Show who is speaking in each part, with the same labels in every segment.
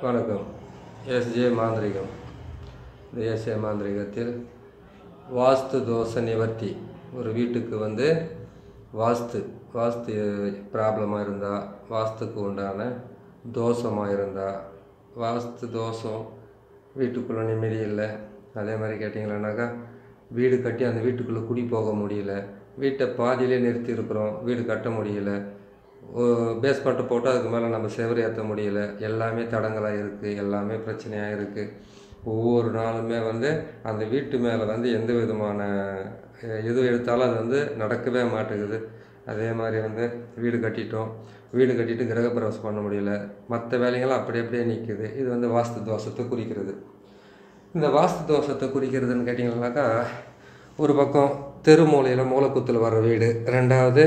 Speaker 1: வணக்கம் எஸ்ஜே மாந்திரிகம் இந்த எஸ்ஜே மாந்திரிகத்தில் வாஸ்து தோஷ நிவர்த்தி ஒரு வீட்டுக்கு வந்து வாஸ்து வாஸ்து ப்ராப்ளமாக இருந்தால் வாஸ்துக்கு உண்டான தோஷமாக இருந்தால் வாஸ்து தோஷம் வீட்டுக்குள்ளே நிம்மதி இல்லை அதே மாதிரி கேட்டிங்களானாக்கா வீடு கட்டி அந்த வீட்டுக்குள்ளே குடி போக முடியல வீட்டை பாதியிலே நிறுத்தி இருக்கிறோம் வீடு கட்ட முடியல பேஸ்மெண்ட்டை போட்டு அதுக்கு மேலே நம்ம செவரு ஏற்ற முடியல எல்லாமே தடங்களாக இருக்குது எல்லாமே பிரச்சனையாக இருக்குது ஒவ்வொரு நாளுமே வந்து அந்த வீட்டு மேலே வந்து எந்த விதமான அஹ், எது எடுத்தாலும் அது வந்து நடக்கவே மாட்டேங்குது அதே மாதிரி வந்து வீடு கட்டிட்டோம் வீடு கட்டிட்டு கிரகப்பிரவேசம் பண்ண முடியல மற்ற வேலைகள்லாம் அப்படி அப்படியே நிற்குது இது வந்து வாஸ்து தோஷத்தை குறிக்கிறது இந்த வாஸ்து தோஷத்தை குறிக்கிறதுன்னு கேட்டிங்கன்னாக்கா ஒரு பக்கம் தெருமூலையில் மூலக்குத்தில் வர வீடு ரெண்டாவது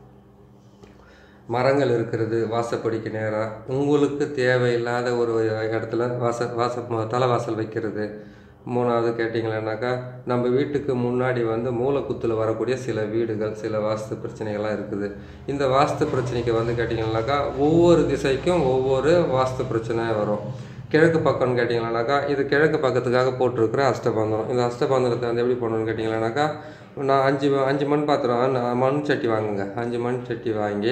Speaker 1: மரங்கள் இருக்கிறது வாசப்படிக்கு நேராக உங்களுக்கு தேவையில்லாத ஒரு இடத்துல வாச வாச தலைவாசல் வைக்கிறது மூணாவது கேட்டிங்களேனாக்கா நம்ம வீட்டுக்கு முன்னாடி வந்து மூலக்குத்தில் வரக்கூடிய சில வீடுகள் சில வாஸ்து பிரச்சனைகள்லாம் இருக்குது இந்த வாஸ்து பிரச்சனைக்கு வந்து கேட்டிங்கன்னாக்கா ஒவ்வொரு திசைக்கும் ஒவ்வொரு வாஸ்து பிரச்சனை வரும் கிழக்கு பக்கம்னு கேட்டிங்களானாக்கா இது கிழக்கு பக்கத்துக்காக போட்டிருக்கிற அஷ்டபந்தனம் இந்த அஷ்டபந்தனத்தை வந்து எப்படி பண்ணணும்னு கேட்டிங்களானாக்கா நான் அஞ்சு அஞ்சு மண் பாத்திரம் நான் மண் சட்டி வாங்குங்க அஞ்சு மண் சட்டி வாங்கி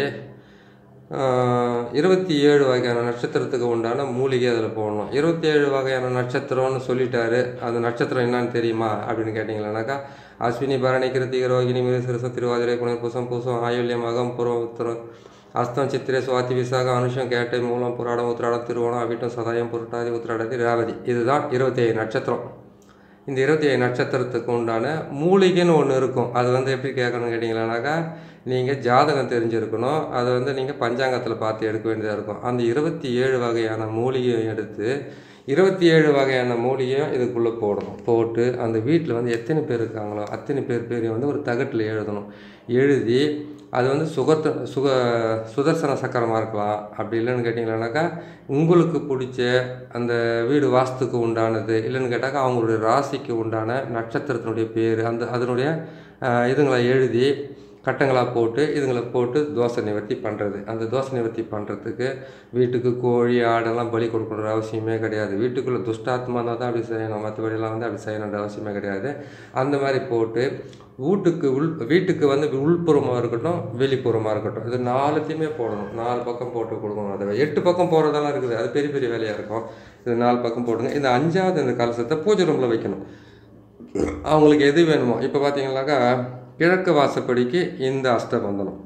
Speaker 1: ஆஹ், இருபத்தி ஏழு வகையான நட்சத்திரத்துக்கு உண்டான மூலிகை அதில் போடணும் இருபத்தி ஏழு வகையான நட்சத்திரம்னு சொல்லிட்டாரு அந்த நட்சத்திரம் என்னன்னு தெரியுமா அப்படின்னு கேட்டிங்களானாக்கா அஸ்வினி பரணி கிருத்திகை ரோகிணி மிருசிரசம் திருவாதிரை புனர் பூசம் பூசம் ஆயுள்யம் மகம் புறம் உத்தரம் அஸ்தம் சித்திரை சுவாதி விசாக அனுஷம் கேட்டை மூலம் புராடம் உத்திராடம் திருவோணம் அவிட்டம் சதாயம் புரட்டாதி உத்திராடதி ரேவதி இதுதான் இருபத்தி ஏழு நட்சத்திரம் இந்த இருபத்தி ஏழு நட்சத்திரத்துக்கு உண்டான மூலிகைன்னு ஒன்று இருக்கும் அது வந்து எப்படி கேட்கணும்னு கேட்டிங்களானாக்கா நீங்கள் ஜாதகம் தெரிஞ்சிருக்கணும் அதை வந்து நீங்கள் பஞ்சாங்கத்தில் பார்த்து எடுக்க வேண்டியதாக இருக்கும் அந்த இருபத்தி ஏழு வகையான மூலிகையை எடுத்து இருபத்தி ஏழு வகையான மூலிகையும் இதுக்குள்ளே போடணும் போட்டு அந்த வீட்டில் வந்து எத்தனை பேர் இருக்காங்களோ அத்தனை பேர் பேரையும் வந்து ஒரு தகட்டில் எழுதணும் எழுதி அது வந்து சுகத்த சுக சுதர்சன சக்கரமாக இருக்கலாம் அப்படி இல்லைன்னு கேட்டிங்களானாக்கா உங்களுக்கு பிடிச்ச அந்த வீடு வாஸ்துக்கு உண்டானது இல்லைன்னு கேட்டாக்கா அவங்களுடைய ராசிக்கு உண்டான நட்சத்திரத்தினுடைய பேர் அந்த அதனுடைய ஆஹ், இதுங்களை எழுதி கட்டங்களாக போட்டு இதுங்களை போட்டு தோசை நிவர்த்தி பண்ணுறது அந்த தோசை நிவர்த்தி பண்ணுறதுக்கு வீட்டுக்கு கோழி ஆடெல்லாம் பலி கொடுக்கணுன்ற அவசியமே கிடையாது வீட்டுக்குள்ளே துஷ்டாத்மா இருந்தால் தான் அப்படி செய்யணும் மற்றபடியெல்லாம் வந்து அப்படி செய்யணுன்ற அவசியமே கிடையாது அந்த மாதிரி போட்டு வீட்டுக்கு உள் வீட்டுக்கு வந்து உள்புறமாக இருக்கட்டும் வெளிப்புறமாக இருக்கட்டும் இது நாலுத்தையுமே போடணும் நாலு பக்கம் போட்டு கொடுக்கணும் அதை எட்டு பக்கம் போடுறதெல்லாம் இருக்குது அது பெரிய பெரிய வேலையாக இருக்கும் இது நாலு பக்கம் போடுங்க இந்த அஞ்சாவது இந்த கலசத்தை பூஜை ரூமில் வைக்கணும் அவங்களுக்கு எது வேணுமோ இப்போ பார்த்தீங்கன்னாக்கா கிழக்கு வாசப்படிக்கு இந்த அஷ்டபந்தனம்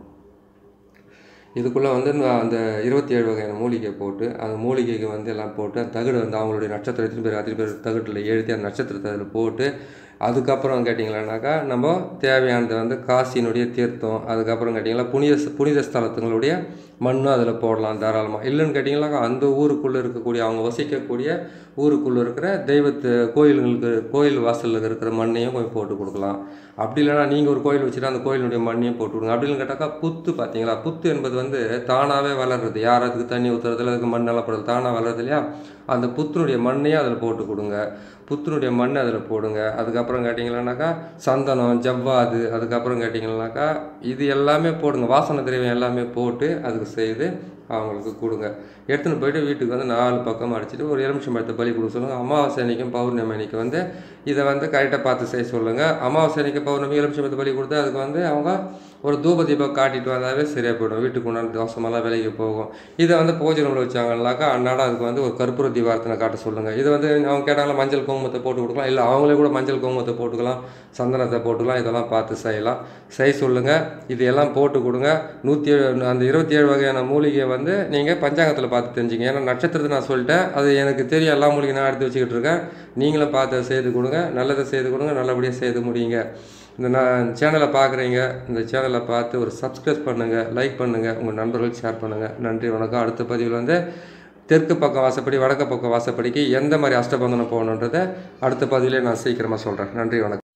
Speaker 1: இதுக்குள்ளே வந்து நான் அந்த இருபத்தி ஏழு வகையான மூலிகை போட்டு அந்த மூலிகைக்கு வந்து எல்லாம் போட்டு அந்த தகடு வந்து அவங்களுடைய நட்சத்திரம் எத்தனை பேர் அத்தனை பேர் தகட்டில் எழுதி அந்த நட்சத்திரத்தை அதில் போட்டு அதுக்கப்புறம் கேட்டிங்களானாக்கா நம்ம தேவையானது வந்து காசியினுடைய தீர்த்தம் அதுக்கப்புறம் கேட்டிங்களா புனித புனித ஸ்தலத்துங்களுடைய மண்ணும் அதில் போடலாம் தாராளமாக இல்லைன்னு கேட்டிங்களாக்கா அந்த ஊருக்குள்ளே இருக்கக்கூடிய அவங்க வசிக்கக்கூடிய ஊருக்குள்ளே இருக்கிற தெய்வத்து கோயில்களுக்கு கோயில் வாசலில் இருக்கிற மண்ணையும் கொஞ்சம் போட்டு கொடுக்கலாம் அப்படி இல்லைன்னா நீங்கள் ஒரு கோயில் வச்சுட்டு அந்த கோயிலுடைய மண்ணையும் போட்டு கொடுங்க அப்படின்னு கேட்டாக்கா புத்து பார்த்தீங்களா புத்து என்பது வந்து தானாகவே வளர்றது யார் அதுக்கு தண்ணி ஊற்றுறதுல அதுக்கு மண்ணெல்லாம் போடுறது தானாக வளருது இல்லையா அந்த புத்தினுடைய மண்ணையும் அதில் போட்டு கொடுங்க புத்தினுடைய மண் அதில் போடுங்க அதுக்கப்புறம் கேட்டிங்களானாக்கா சந்தனம் ஜவ்வாது அதுக்கப்புறம் கேட்டிங்களானாக்கா இது எல்லாமே போடுங்க வாசனை திரவியம் எல்லாமே போட்டு அதுக்கு செய்து அவங்களுக்கு கொடுங்க எடுத்துன்னு போயிட்டு வீட்டுக்கு வந்து நாலு பக்கம் அடிச்சுட்டு ஒரு எலுமிச்சம் பழத்தை பலி கொடுக்க சொல்லுங்கள் அமாவாசை அன்னைக்கும் பௌர்ணமி அன்னைக்கு வந்து இதை வந்து கரெக்டாக பார்த்து செய்ய சொல்லுங்கள் அமாவாசை அன்னைக்கு பௌர்ணமி எலுமிச்சம் பழத்தை பலி கொடுத்து அதுக்கு வந்து அவங்க ஒரு தூப தீபம் காட்டிட்டு வந்தாவே சரியாக போயிடும் வீட்டுக்கு உண்டான தோசமெல்லாம் விலைக்கு போகும் இதை வந்து பூஜை ரூமில் வச்சாங்கன்னாக்கா அன்னாடம் அதுக்கு வந்து ஒரு கற்பூர தீபாரத்தனை காட்ட சொல்லுங்கள் இது வந்து அவங்க கேட்டாங்களா மஞ்சள் குங்குமத்தை போட்டு கொடுக்கலாம் இல்லை அவங்களே கூட மஞ்சள் குங்குமத்தை போட்டுக்கலாம் சந்தனத்தை போட்டுக்கலாம் இதெல்லாம் பார்த்து செய்யலாம் செய்ய சொல்லுங்கள் இது எல்லாம் போட்டு கொடுங்க நூற்றி ஏழு அந்த இருபத்தி ஏழு வகையான மூலிகையை வந்து நீங்கள் பஞ்சாங்கத்தில் பார்த்து தெரிஞ்சுங்க ஏன்னா நட்சத்திரத்தை நான் சொல்லிட்டேன் அது எனக்கு தெரியும் எல்லா மூலிகை நான் எடுத்து வச்சுக்கிட்டு இருக்கேன் நீங்களும் பார்த்து அதை செய்து கொடுங்க நல்லதை செய்து கொடுங்க நல்லபடியாக செய்து முடியுங்க இந்த நான் சேனலை பார்க்குறீங்க இந்த சேனலை பார்த்து ஒரு சப்ஸ்கிரைப் பண்ணுங்கள் லைக் பண்ணுங்கள் உங்கள் நண்பர்களுக்கு ஷேர் பண்ணுங்கள் நன்றி வணக்கம் அடுத்த பதிவில் வந்து தெற்கு பக்கம் வாசப்படி வடக்கு பக்கம் வாசப்படிக்கு எந்த மாதிரி அஷ்டபந்தனம் போகணுன்றதை அடுத்த பதிவிலே நான் சீக்கிரமாக சொல்கிறேன் நன்றி வணக்கம்